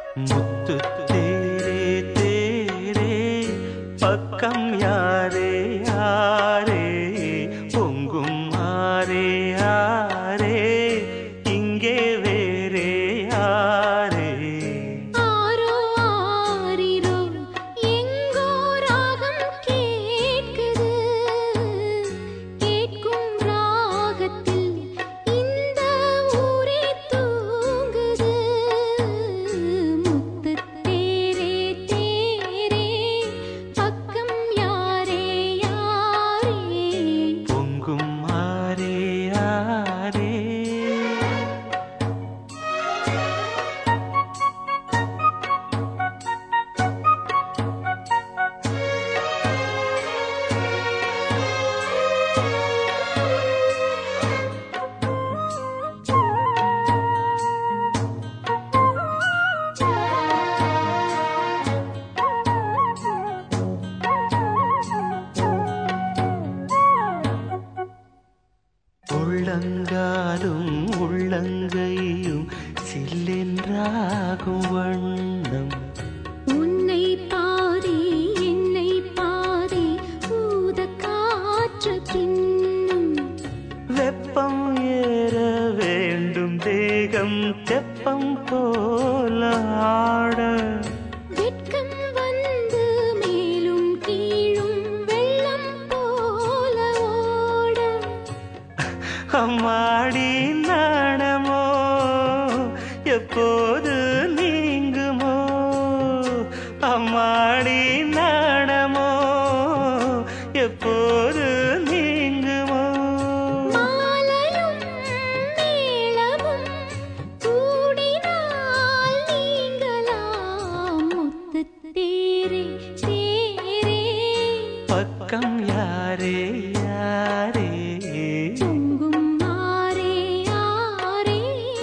முத்து தேரே தேரே பக்கம் யாரே யாரே பொங்கும் ஆரே ஆரே இங்கே வேறே யாரே ஆரோ ஆரிரோ எங்கோ ராகம் கேட்குது கேட்கும் ராகத்தில் இந்த ஊரே தூங்குது முத்து தேரே தேரே பக்கம் யாரே யாரே பொங்கும் ஆரே ஆரே உள்ளங்காலும் உள்ளங்கையும் சில்லென்றாகும் வண்ணம் உன்னை பாதி என்னை பாதி ஊத காற்று பின்னும் வெப்பம் ஏற வேண்டும் தேகம் தெப்பம் போல ஆட வெட்கம் வந்து மேலும் கீழும் வெள்ளம் போல ஓட அம்மாடி நாணமோ எப்போது நீங்குமோ அம்மாடி நாணமோ எப்போது நீங்குமோ மாலையும் மேளமும் கூடினால் நீங்களாம் முத்துத் தேரே தேரே பக்கம் யாரே யாரே பொங்கும் ஆரே ஆரே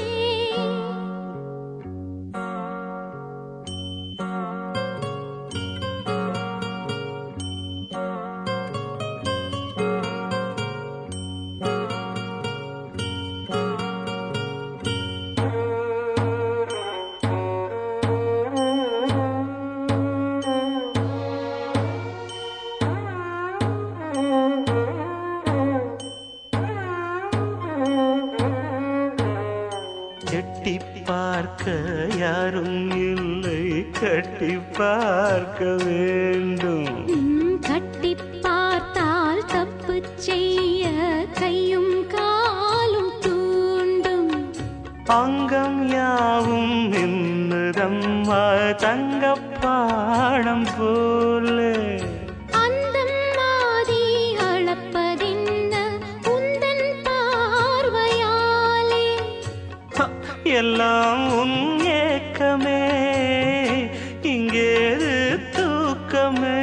எட்டி பார்க்க யாரும் இல்லை கட்டி பார்க்க வேண்டும் ம், கட்டிப் பார்த்தால் தப்பு செய்ய கையும் காலும் தூண்டும் அங்கம் யாவும் நின்னுதம்மா தங்கப்பாடம் போலே அந்தம் மாதி அளப்பதென்ன உந்தன் பார்வையாலே ஹ, எல்லாம் உன் ஏக்கமே இங்கேது தூக்கமே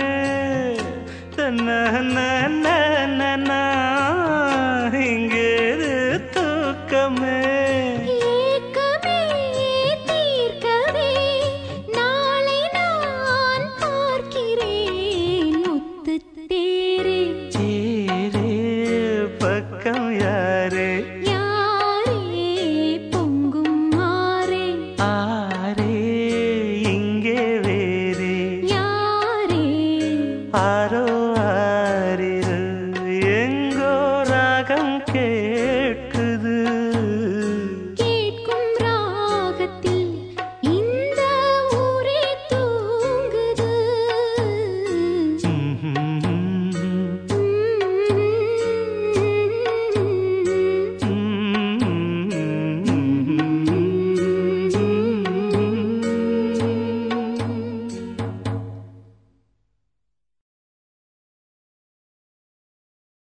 தன்ன இங்கேது தூக்கமே ஏக்கமே தீர்க்கவே நாளை நான் பார்க்கிறேன் முத்துத் தேரே சேரே பக்கம் யாரே யாரே பொங்கும் ஆரே ஆரே இங்கே வேறே யாரே ஆரோ ஆரிரு எங்கோ ராகம் கேட்குது